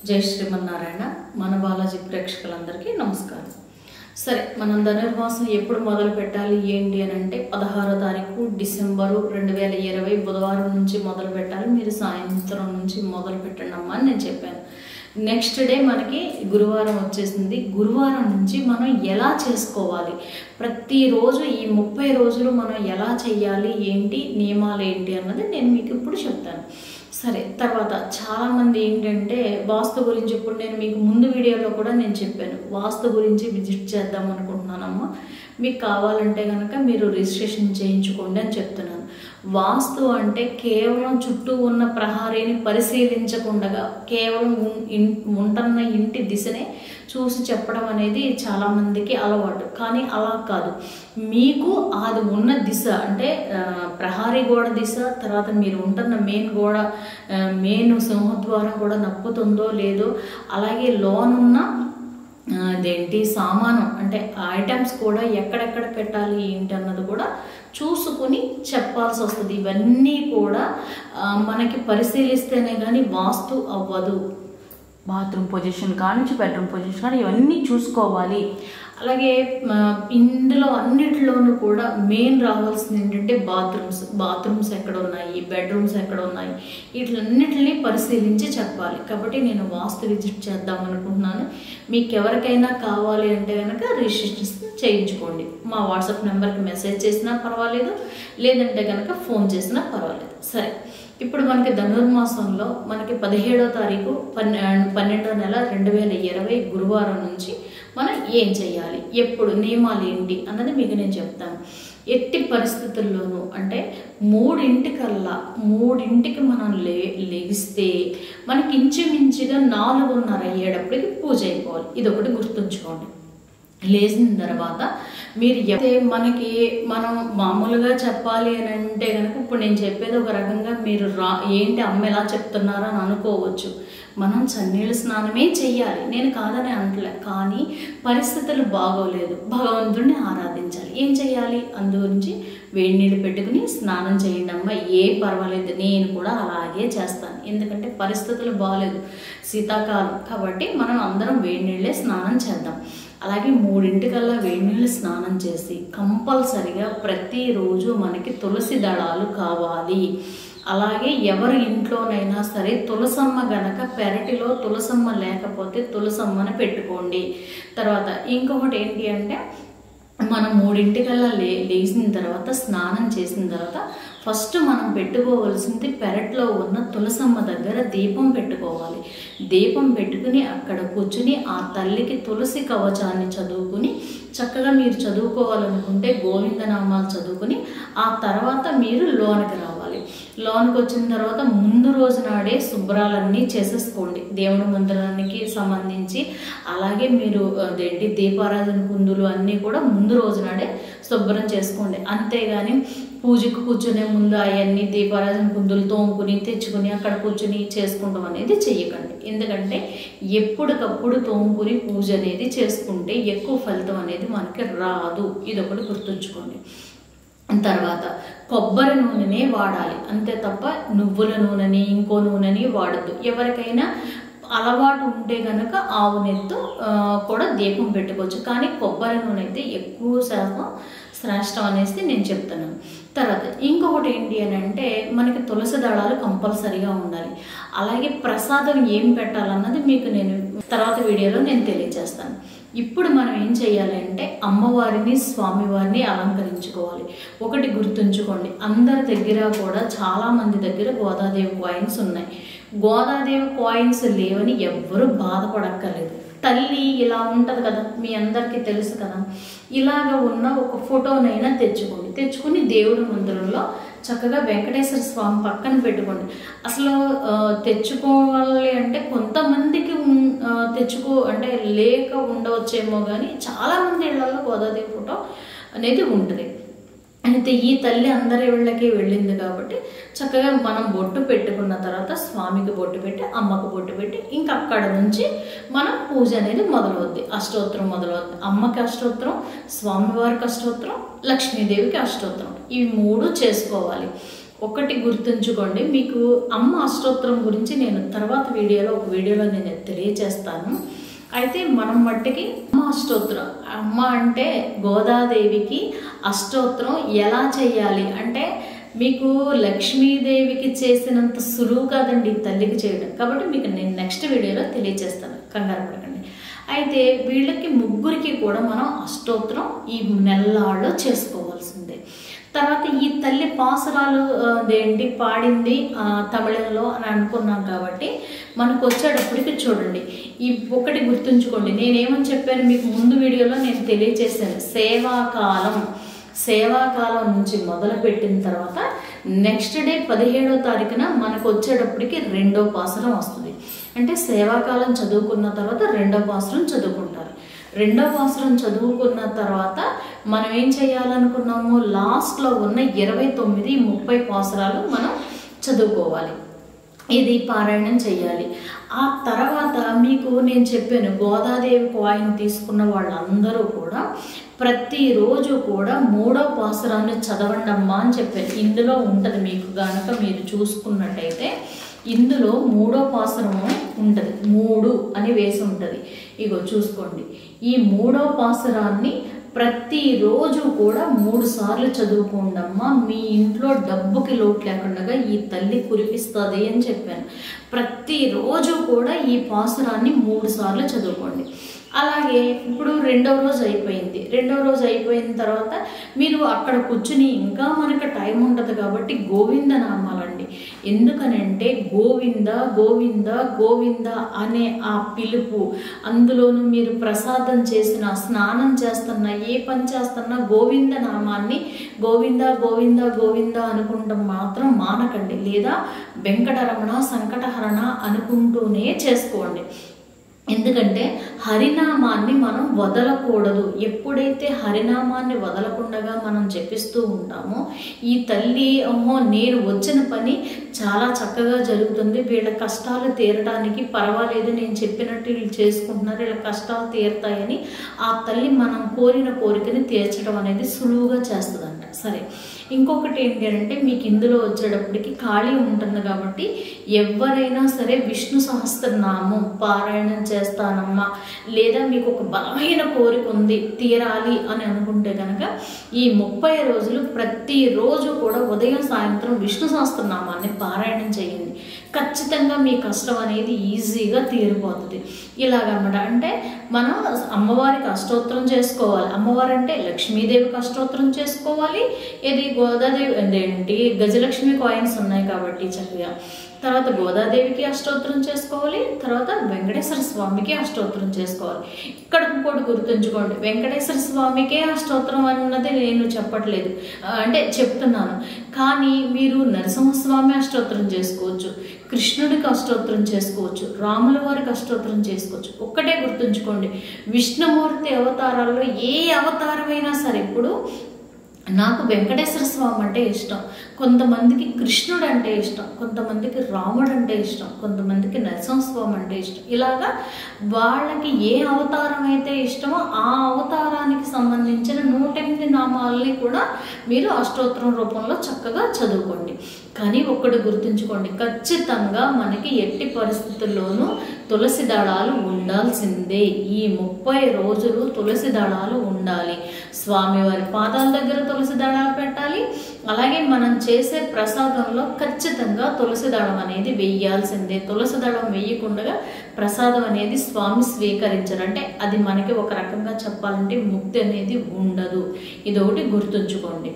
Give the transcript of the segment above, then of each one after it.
జై శ్రీమన్నారాయణ మన బాలాజీ ప్రేక్షకులందరికీ నమస్కారం సరే మనం ధనుర్మాసం ఎప్పుడు మొదలు పెట్టాలి ఏంటి అని అంటే పదహారో తారీఖు డిసెంబరు రెండు వేల ఇరవై బుధవారం నుంచి మొదలు పెట్టాలి మీరు సాయంత్రం నుంచి మొదలు పెట్టండి అమ్మా అని నేను చెప్పాను నెక్స్ట్ డే మనకి గురువారం వచ్చేసింది గురువారం నుంచి మనం ఎలా చేసుకోవాలి ప్రతిరోజు ఈ ముప్పై రోజులు మనం ఎలా చేయాలి ఏంటి నియమాలు ఏంటి అన్నది నేను మీకు ఇప్పుడు చెప్తాను సరే తర్వాత చాలామంది ఏంటంటే వాస్తు గురించి ఇప్పుడు నేను మీకు ముందు వీడియోలో కూడా నేను చెప్పాను వాస్తు గురించి విజిట్ చేద్దాం అనుకుంటున్నానమ్మా మీకు కావాలంటే కనుక మీరు రిజిస్ట్రేషన్ చేయించుకోండి అని చెప్తున్నాను వాస్తు అంటే కేవలం చుట్టూ ఉన్న ప్రహారీని పరిశీలించకుండా కేవలం ఉన్- ఇన్- ఉంటున్న ఇంటి దిశనే చూసి చెప్పడం అనేది చాలామందికి అలవాటు కానీ అలా కాదు మీకు అది ఉన్న దిశ అంటే ఆ, ప్రహారీ గోడ దిశ తర్వాత మీరు ఉంటున్న మెయిన్ గోడ ఆ, మెయిన్ సింహద్వారం కూడా నప్పుతుందో లేదో అలాగే లోనున్న ఆ, అదేంటి సామానం అంటే ఐటమ్స్ కూడా ఎక్కడెక్కడ పెట్టాలి ఏంటి అన్నది కూడా చూసుకుని చెప్పాల్సి వస్తుంది ఇవన్నీ కూడా ఆ, మనకి పరిశీలిస్తేనే కానీ వాస్తు అవ్వదు బాత్రూమ్ పొజిషన్ కానించి బెడ్రూమ్ పొజిషన్ కానీ ఇవన్నీ చూసుకోవాలి అలాగే ఆ, ఇందులో అన్నిటిలోనూ కూడా మెయిన్ రావాల్సింది ఏంటంటే బాత్రూమ్స్ బాత్రూమ్స్ ఎక్కడ ఉన్నాయి బెడ్రూమ్స్ ఎక్కడ ఉన్నాయి వీటిలన్నిటిని పరిశీలించి చెప్పాలి కాబట్టి నేను వాస్తు విజిట్ చేద్దాం అనుకుంటున్నాను మీకు ఎవరికైనా కావాలి అంటే కనుక రిజిస్ట్రేషన్ చేయించుకోండి మా వాట్సాప్ నెంబర్కి మెసేజ్ చేసినా పర్వాలేదు లేదంటే కనుక ఫోన్ చేసినా పర్వాలేదు సరే ఇప్పుడు మనకి ధనుర్మాసంలో మనకి పదిహేడో తారీఖు పన్నె పన్నెండో నెల రెండు వేల ఇరవై గురువారం నుంచి మనం ఏం చేయాలి ఎప్పుడు నియమాలు ఏంటి అన్నది మీకు నేను చెప్తాను ఎట్టి పరిస్థితుల్లోనూ అంటే మూడింటికల్లా మూడింటికి మనం లే లెగిస్తే మనకి ఇంచుమించుగా నాలుగున్నర అయ్యేటప్పటికి పూజ అయిపోవాలి ఇది ఒకటి గుర్తుంచుకోండి లేచిన తర్వాత మీరు అయితే మనకి మనం మామూలుగా చెప్పాలి అని అంటే కనుక ఇప్పుడు నేను చెప్పేది ఒక రకంగా మీరు రా ఏంటి అమ్మ ఎలా చెప్తున్నారో అని అనుకోవచ్చు మనం చన్నీళ్ళ స్నానమే చెయ్యాలి నేను కాదని అంటలే కానీ పరిస్థితులు బాగోలేదు భగవంతుడిని ఆరాధించాలి ఏం చేయాలి అందు గురించి వేడి నీళ్ళు పెట్టుకుని స్నానం చేయండి అమ్మ ఏ పర్వాలేదు నేను కూడా అలాగే చేస్తాను ఎందుకంటే పరిస్థితులు బాగలేదు శీతాకాలం కాబట్టి మనం అందరం వేడి నీళ్ళే స్నానం చేద్దాం అలాగే మూడింటికల్లా వేడి నీళ్ళు స్నానం చేసి కంపల్సరిగా ప్రతిరోజు మనకి తులసి దళాలు కావాలి అలాగే ఎవరి ఇంట్లోనైనా సరే తులసమ్మ గనక పెరటిలో తులసమ్మ లేకపోతే తులసమ్మని పెట్టుకోండి తర్వాత ఇంకొకటి ఏంటి అంటే మనం మూడింటికల్లా లే లేచిన తర్వాత స్నానం చేసిన తర్వాత ఫస్ట్ మనం పెట్టుకోవాల్సింది పెరట్లో ఉన్న తులసమ్మ దగ్గర దీపం పెట్టుకోవాలి దీపం పెట్టుకుని అక్కడ కూర్చుని ఆ తల్లికి తులసి కవచాన్ని చదువుకుని చక్కగా మీరు చదువుకోవాలనుకుంటే గోవిందనామాలు చదువుకుని ఆ తర్వాత మీరు లోనికి రావాలి లోనికి వచ్చిన తర్వాత ముందు రోజు నాడే శుభ్రాలన్నీ చేసేసుకోండి దేవుడి మందిరానికి సంబంధించి అలాగే మీరు అదేంటి దీపారాధన కుందులు అన్నీ కూడా ముందు రోజు నాడే శుభ్రం చేసుకోండి అంతేగాని పూజకు కూర్చునే ముందు అవన్నీ దీపారాధన కుందులు తోముకుని తెచ్చుకుని అక్కడ కూర్చుని చేసుకుంటాం అనేది చెయ్యకండి ఎందుకంటే ఎప్పటికప్పుడు తోముకుని పూజ అనేది చేసుకుంటే ఎక్కువ ఫలితం అనేది మనకి రాదు ఇది ఒకటి గుర్తుంచుకోండి తర్వాత కొబ్బరి నూనెనే వాడాలి అంతే తప్ప నువ్వుల నూనెని ఇంకో నూనెని వాడద్దు ఎవరికైనా అలవాటు ఉంటే కనుక ఆవు నెత్తు ఆ, కూడా దీపం పెట్టుకోవచ్చు కానీ కొబ్బరి నూనె అయితే ఎక్కువ శాతం శ్రేష్టం అనేసి నేను చెప్తున్నాను తర్వాత ఇంకొకటి ఏంటి అని అంటే మనకి తులసి దళాలు కంపల్సరీగా ఉండాలి అలాగే ప్రసాదం ఏం పెట్టాలన్నది మీకు నేను తర్వాత వీడియోలో నేను తెలియజేస్తాను ఇప్పుడు మనం ఏం చేయాలి అంటే అమ్మవారిని స్వామివారిని అలంకరించుకోవాలి ఒకటి గుర్తుంచుకోండి అందరి దగ్గర కూడా చాలా మంది దగ్గర గోదాదేవి కాయిన్స్ ఉన్నాయి గోదాదేవి కాయిన్స్ లేవని ఎవ్వరూ బాధపడక్కర్లేదు తల్లి ఇలా ఉంటుంది కదా మీ అందరికీ తెలుసు కదా ఇలాగ ఉన్న ఒక ఫోటోనైనా తెచ్చుకోండి తెచ్చుకుని దేవుడి మందిరంలో చక్కగా వెంకటేశ్వర స్వామి పక్కన పెట్టుకోండి అసలు ఆ, తెచ్చుకోవాలి అంటే కొంతమందికి ఉన్- ఆ, తెచ్చుకో అంటే లేక ఉండవచ్చేమో కానీ చాలా మంది ఇళ్లలో గోదాదేవి ఫోటో అనేది ఉంటుంది అయితే ఈ తల్లి అందరి ఇళ్ళకి వెళ్ళింది కాబట్టి చక్కగా మనం బొట్టు పెట్టుకున్న తర్వాత స్వామికి బొట్టు పెట్టి అమ్మకు బొట్టు పెట్టి ఇంకా అక్కడ నుంచి మనం పూజ అనేది మొదలవుద్ది అష్టోత్తరం మొదలవుద్ది అమ్మకి అష్టోత్తరం స్వామివారికి అష్టోత్తరం లక్ష్మీదేవికి అష్టోత్తరం ఇవి మూడు చేసుకోవాలి ఒకటి గుర్తుంచుకోండి మీకు అమ్మ అష్టోత్తరం గురించి నేను తర్వాత వీడియోలో ఒక వీడియోలో నేను తెలియజేస్తాను అయితే మనం మట్టికి అమ్మ అష్టోత్తరం అమ్మ అంటే గోదాదేవికి అష్టోత్తరం ఎలా చేయాలి అంటే మీకు లక్ష్మీదేవికి చేసినంత సులువు కాదండి ఈ తల్లికి చేయడం కాబట్టి మీకు నేను నెక్స్ట్ వీడియోలో తెలియజేస్తాను కంగారు పడకండి అయితే వీళ్ళకి ముగ్గురికి కూడా మనం అష్టోత్తరం ఈ నెలలాళ్ళు చేసుకోవాల్సిందే తర్వాత ఈ తల్లి పాసురాలు ఆ, అదేంటి పాడింది ఆ, తమిళంలో అని అనుకున్నాం కాబట్టి మనకు వచ్చేటప్పటికి చూడండి ఈ ఒకటి గుర్తుంచుకోండి నేనేమని చెప్పాను మీకు ముందు వీడియోలో నేను తెలియజేశాను సేవాకాలం సేవాకాలం నుంచి మొదలు పెట్టిన తర్వాత నెక్స్ట్ డే పదిహేడో తారీఖున మనకు వచ్చేటప్పటికి రెండో పాసరం వస్తుంది అంటే సేవాకాలం చదువుకున్న తర్వాత రెండో పాసరం చదువుకుంటారు రెండో పాసరం చదువుకున్న తర్వాత మనం ఏం చేయాలనుకున్నాము లాస్ట్లో ఉన్న ఇరవై తొమ్మిది ముప్పై పాసరాలు మనం చదువుకోవాలి ఇది పారాయణం చేయాలి ఆ తర్వాత మీకు నేను చెప్పాను గోదాదేవి కాయిన్ తీసుకున్న వాళ్ళందరూ కూడా ప్రతిరోజు కూడా మూడో పాసురాన్ని చదవండి అమ్మా అని చెప్పాను ఇందులో ఉంటుంది మీకు గనక మీరు చూసుకున్నట్టయితే ఇందులో మూడో పాసురము ఉంటుంది మూడు అని వేసి ఉంటుంది ఇగో చూసుకోండి ఈ మూడో పాసురాన్ని ప్రతిరోజు కూడా మూడు సార్లు చదువుకోండమ్మా మీ ఇంట్లో డబ్బుకి లోటు లేకుండా ఈ తల్లి కురిపిస్తుంది అని చెప్పాను ప్రతిరోజు కూడా ఈ పాసురాన్ని మూడు సార్లు చదువుకోండి అలాగే ఇప్పుడు రెండవ రోజు అయిపోయింది రెండవ రోజు అయిపోయిన తర్వాత మీరు అక్కడ కూర్చుని ఇంకా మనకు టైం ఉండదు కాబట్టి గోవింద నామాలండి ఎందుకనంటే గోవింద గోవింద గోవింద అనే ఆ పిలుపు అందులోనూ మీరు ప్రసాదం చేసిన స్నానం చేస్తున్నా ఏ పని చేస్తున్నా గోవింద నామాన్ని గోవింద గోవింద గోవింద అనుకుంటాం మాత్రం మానకండి లేదా వెంకటరమణ సంకటహరణ అనుకుంటూనే చేసుకోండి ఎందుకంటే హరినామాన్ని మనం వదలకూడదు ఎప్పుడైతే హరినామాన్ని వదలకుండా మనం జపిస్తూ ఉంటామో ఈ తల్లి అమ్మో నేను వచ్చిన పని చాలా చక్కగా జరుగుతుంది వీళ్ళ కష్టాలు తీరడానికి పర్వాలేదు నేను చెప్పినట్టు వీళ్ళు చేసుకుంటున్నారు వీళ్ళ కష్టాలు తీరుతాయని ఆ తల్లి మనం కోరిన కోరికని తీర్చడం అనేది సులువుగా చేస్తుందంట సరే ఇంకొకటి ఏంటి అంటే మీకు ఇందులో వచ్చేటప్పటికి ఖాళీ ఉంటుంది కాబట్టి ఎవరైనా సరే విష్ణు సహస్రనామం పారాయణం చేస్తానమ్మా లేదా మీకు ఒక బలమైన కోరిక ఉంది తీరాలి అని అనుకుంటే కనుక ఈ ముప్పై రోజులు ప్రతిరోజు కూడా ఉదయం సాయంత్రం విష్ణు సహస్రనామాన్ని పారాయణం చేయండి ఖచ్చితంగా మీ కష్టం అనేది ఈజీగా తీరిపోతుంది ఇలాగన్నమాట అంటే మనం అమ్మవారికి అష్టోత్తరం చేసుకోవాలి అమ్మవారు అంటే లక్ష్మీదేవికి అష్టోత్తరం చేసుకోవాలి ఇది గోదాదేవి అదేంటి గజలక్ష్మి కాయిన్స్ ఉన్నాయి కాబట్టి చక్కగా తర్వాత గోదాదేవికి అష్టోత్తరం చేసుకోవాలి తర్వాత వెంకటేశ్వర స్వామికి అష్టోత్తరం చేసుకోవాలి ఇక్కడ ఇంకోటి గుర్తుంచుకోండి వెంకటేశ్వర స్వామికే అష్టోత్తరం అన్నది నేను చెప్పట్లేదు ఆ, అంటే చెప్తున్నాను కానీ మీరు నరసింహస్వామి అష్టోత్తరం చేసుకోవచ్చు కృష్ణుడికి అష్టోత్తరం చేసుకోవచ్చు రాముల వారికి అష్టోత్తరం చేసుకోవచ్చు ఒక్కటే గుర్తుంచుకోండి విష్ణుమూర్తి అవతారాల్లో ఏ అవతారమైనా సరే ఇప్పుడు నాకు వెంకటేశ్వర స్వామి అంటే ఇష్టం కొంతమందికి కృష్ణుడు అంటే ఇష్టం కొంతమందికి రాముడు అంటే ఇష్టం కొంతమందికి నరసింహస్వామి అంటే ఇష్టం ఇలాగా వాళ్ళకి ఏ అవతారం అయితే ఇష్టమో ఆ అవతారానికి సంబంధించిన నూట ఎనిమిది నామాలని కూడా మీరు అష్టోత్తరం రూపంలో చక్కగా చదువుకోండి కానీ ఒక్కటి గుర్తుంచుకోండి ఖచ్చితంగా మనకి ఎట్టి పరిస్థితుల్లోనూ తులసి దళాలు ఉండాల్సిందే ఈ ముప్పై రోజులు తులసి దళాలు ఉండాలి స్వామివారి పాదాల దగ్గర తులసి దళాలు పెట్టాలి అలాగే మనం చేసే ప్రసాదంలో ఖచ్చితంగా తులసి దళం అనేది వెయ్యాల్సిందే తులసి దళం వేయకుండా ప్రసాదం అనేది స్వామి స్వీకరించరు అంటే అది మనకి ఒక రకంగా చెప్పాలంటే ముక్తి అనేది ఉండదు ఇదొకటి గుర్తుంచుకోండి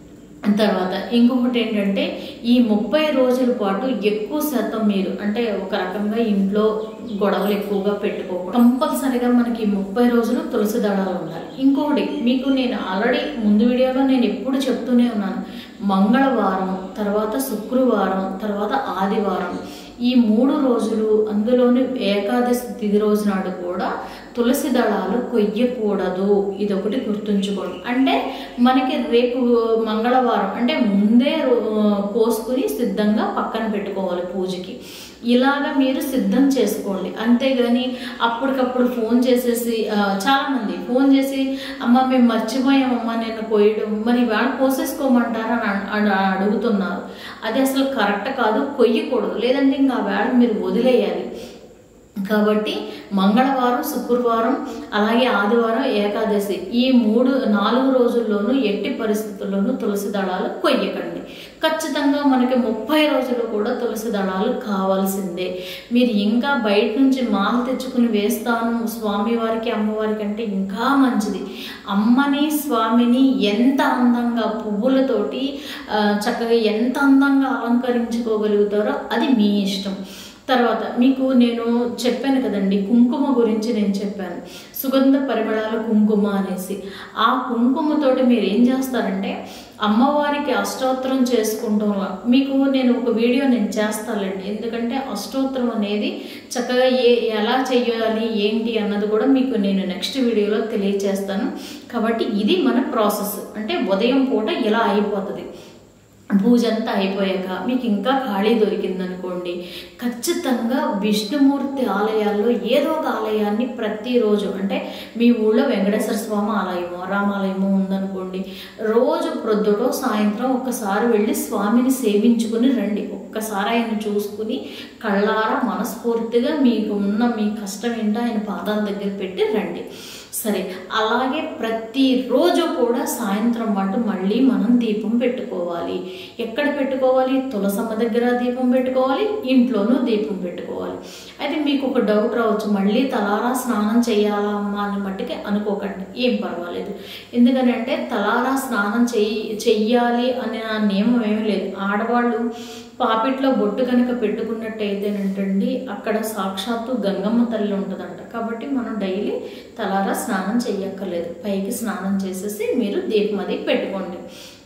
తర్వాత ఇంకొకటి ఏంటంటే ఈ ముప్పై రోజుల పాటు ఎక్కువ శాతం మీరు అంటే ఒక రకంగా ఇంట్లో గొడవలు ఎక్కువగా పెట్టుకోకూడదు కంపల్సరిగా మనకి ఈ ముప్పై రోజులు తులసి దళాలు ఉండాలి ఇంకొకటి మీకు నేను ఆల్రెడీ ముందు వీడియోలో నేను ఎప్పుడు చెప్తూనే ఉన్నాను మంగళవారం తర్వాత శుక్రవారం తర్వాత ఆదివారం ఈ మూడు రోజులు అందులోని ఏకాదశి తిథి రోజు నాడు కూడా తులసి దళాలు కొయ్యకూడదు ఇది ఒకటి గుర్తుంచుకోండి అంటే మనకి రేపు మంగళవారం అంటే ముందే రో- కోసుకుని సిద్ధంగా పక్కన పెట్టుకోవాలి పూజకి ఇలాగ మీరు సిద్ధం చేసుకోండి అంతేగాని అప్పటికప్పుడు ఫోన్ చేసేసి ఆ, చాలామంది ఫోన్ చేసి అమ్మ మేము మర్చిపోయామమ్మా నేను కోయడం మరి ఇవాళ కోసేసుకోమంటారా అని అడ- అడ- అడుగుతున్నారు అది అసలు కరెక్ట్ కాదు కొయ్యకూడదు లేదంటే ఇంకా ఆ వేళ మీరు వదిలేయాలి కాబట్టి మంగళవారం శుక్రవారం అలాగే ఆదివారం ఏకాదశి ఈ మూడు నాలుగు రోజుల్లోనూ ఎట్టి పరిస్థితుల్లోనూ తులసి దళాలు కొయ్యకండి ఖచ్చితంగా మనకి ముప్పై రోజులు కూడా తులసి దళాలు కావాల్సిందే మీరు ఇంకా బయట నుంచి మాల తెచ్చుకుని వేస్తాను స్వామివారికి అమ్మవారికి అంటే ఇంకా మంచిది అమ్మని స్వామిని ఎంత అందంగా పువ్వులతోటి ఆ, చక్కగా ఎంత అందంగా అలంకరించుకోగలుగుతారో అది మీ ఇష్టం తర్వాత మీకు నేను చెప్పాను కదండి కుంకుమ గురించి నేను చెప్పాను సుగంధ పరిమళాల కుంకుమ అనేసి ఆ కుంకుమతోటి మీరు ఏం చేస్తారంటే అమ్మవారికి అష్టోత్తరం చేసుకుంటాం మీకు నేను ఒక వీడియో నేను చేస్తానండి ఎందుకంటే అష్టోత్తరం అనేది చక్కగా ఏ ఎలా చెయ్యాలి ఏంటి అన్నది కూడా మీకు నేను నెక్స్ట్ వీడియోలో తెలియచేస్తాను కాబట్టి ఇది మన ప్రాసెస్ అంటే ఉదయం పూట ఇలా అయిపోతుంది పూజ అంతా అయిపోయాక మీకు ఇంకా ఖాళీ దొరికిందనుకోండి ఖచ్చితంగా విష్ణుమూర్తి ఆలయాల్లో ఏదో ఒక ఆలయాన్ని ప్రతిరోజు అంటే మీ ఊళ్ళో వెంకటేశ్వర స్వామి ఆలయమో రామాలయమో ఉందనుకోండి రోజు ప్రొద్దుటో సాయంత్రం ఒక్కసారి వెళ్ళి స్వామిని సేవించుకుని రండి ఒక్కసారి ఆయన చూసుకుని కళ్ళారా మనస్ఫూర్తిగా మీకు ఉన్న మీ కష్టం ఏంటో ఆయన పాదాల దగ్గర పెట్టి రండి సరే అలాగే ప్రతిరోజు కూడా సాయంత్రం పాటు మళ్ళీ మనం దీపం పెట్టుకోవాలి ఎక్కడ పెట్టుకోవాలి తులసమ్మ దగ్గర దీపం పెట్టుకోవాలి ఇంట్లోనూ దీపం పెట్టుకోవాలి అయితే మీకు ఒక డౌట్ రావచ్చు మళ్ళీ తలారా స్నానం చేయాలా అమ్మా అని మట్టుకే అనుకోకండి ఏం పర్వాలేదు ఎందుకనంటే తలారా స్నానం చెయ్యి చెయ్యాలి అనే ఆ నియమం ఏమీ లేదు ఆడవాళ్ళు పాపిట్లో బొట్టు కనుక పెట్టుకున్నట్టయితేనంటండి అక్కడ సాక్షాత్తు గంగమ్మ తల్లి ఉంటుందంట కాబట్టి మనం డైలీ తలారా స్నానం చెయ్యక్కర్లేదు పైకి స్నానం చేసేసి మీరు దీపం అది పెట్టుకోండి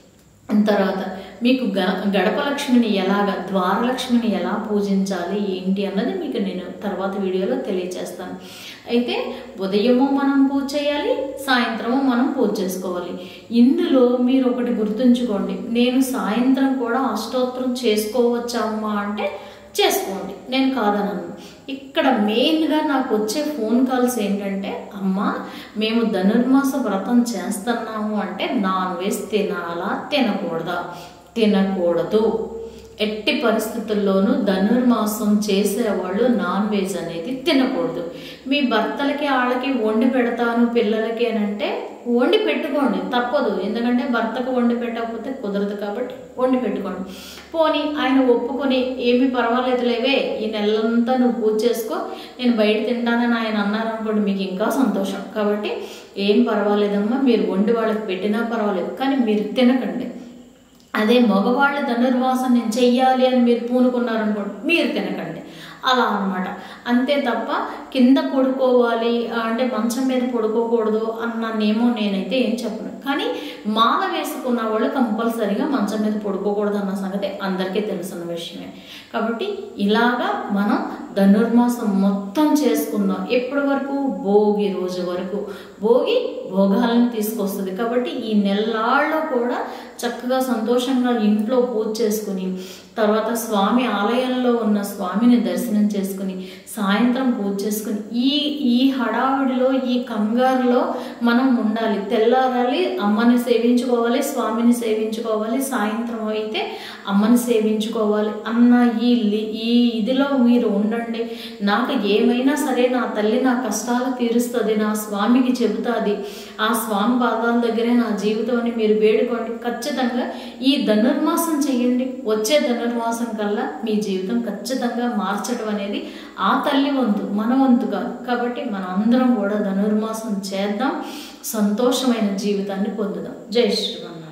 తర్వాత మీకు గ గడప లక్ష్మిని ఎలాగ ద్వారలక్ష్మిని ఎలా పూజించాలి ఏంటి అన్నది మీకు నేను తర్వాత వీడియోలో తెలియచేస్తాను అయితే ఉదయము మనం పూజ చేయాలి సాయంత్రము మనం పూజ చేసుకోవాలి ఇందులో మీరు ఒకటి గుర్తుంచుకోండి నేను సాయంత్రం కూడా అష్టోత్తరం చేసుకోవచ్చా అమ్మా అంటే చేసుకోండి నేను కాదనను ఇక్కడ మెయిన్గా నాకు వచ్చే ఫోన్ కాల్స్ ఏంటంటే అమ్మ మేము ధనుర్మాస వ్రతం చేస్తున్నాము అంటే నాన్ వెజ్ తినాలా తినకూడదా తినకూడదు ఎట్టి పరిస్థితుల్లోనూ ధనుర్మాసం చేసేవాళ్ళు నాన్ వెజ్ అనేది తినకూడదు మీ భర్తలకి వాళ్ళకి వండి పెడతాను పిల్లలకి అని అంటే వండి పెట్టుకోండి తప్పదు ఎందుకంటే భర్తకు వండి పెట్టకపోతే కుదరదు కాబట్టి వండి పెట్టుకోండి పోనీ ఆయన ఒప్పుకొని ఏమి పర్వాలేదులేవే ఈ నెలంతా నువ్వు పూజ చేసుకో నేను బయట తింటానని ఆయన అన్నారనుకోండి మీకు ఇంకా సంతోషం కాబట్టి ఏం పర్వాలేదమ్మా మీరు వండి వాళ్ళకి పెట్టినా పర్వాలేదు కానీ మీరు తినకండి అదే మగవాళ్ళ ధనుర్వాసం నేను చెయ్యాలి అని మీరు పూనుకున్నారనుకోండి మీరు తినకండి అలా అన్నమాట అంతే తప్ప కింద పడుకోవాలి అంటే మంచం మీద పడుకోకూడదు అన్న నియమం నేనైతే ఏం చెప్పను కానీ మాల వేసుకున్న వాళ్ళు కంపల్సరీగా మంచం మీద పడుకోకూడదు అన్న సంగతి అందరికీ తెలుసున్న విషయమే కాబట్టి ఇలాగా మనం ధనుర్మాసం మొత్తం చేసుకుందాం ఎప్పటి వరకు భోగి రోజు వరకు భోగి భోగాలను తీసుకొస్తుంది కాబట్టి ఈ నెల్లాళ్ళు కూడా చక్కగా సంతోషంగా ఇంట్లో పూజ చేసుకుని తర్వాత స్వామి ఆలయంలో ఉన్న స్వామిని దర్శనం చేసుకుని సాయంత్రం పూజ చేసుకుని ఈ ఈ హడావిడిలో ఈ కంగారులో మనం ఉండాలి తెల్లారాలి అమ్మని సేవించుకోవాలి స్వామిని సేవించుకోవాలి సాయంత్రం అయితే అమ్మని సేవించుకోవాలి అన్న ఈ లి- ఈ ఇదిలో మీరు ఉండండి నాకు ఏమైనా సరే నా తల్లి నా కష్టాలు తీరుస్తుంది నా స్వామికి చెబుతాది ఆ స్వామి పాదాల దగ్గరే నా జీవితం అని మీరు వేడుకోండి ఖచ్చితంగా ఈ ధనుర్మాసం చేయండి వచ్చే ధనుర్మాసం కల్లా మీ జీవితం ఖచ్చితంగా మార్చడం అనేది ఆ తల్లి వంతు మన వంతు కాదు కాబట్టి మన అందరం కూడా ధనుర్మాసం చేద్దాం సంతోషమైన జీవితాన్ని పొందుదాం జై శ్రీమన్నారాయణ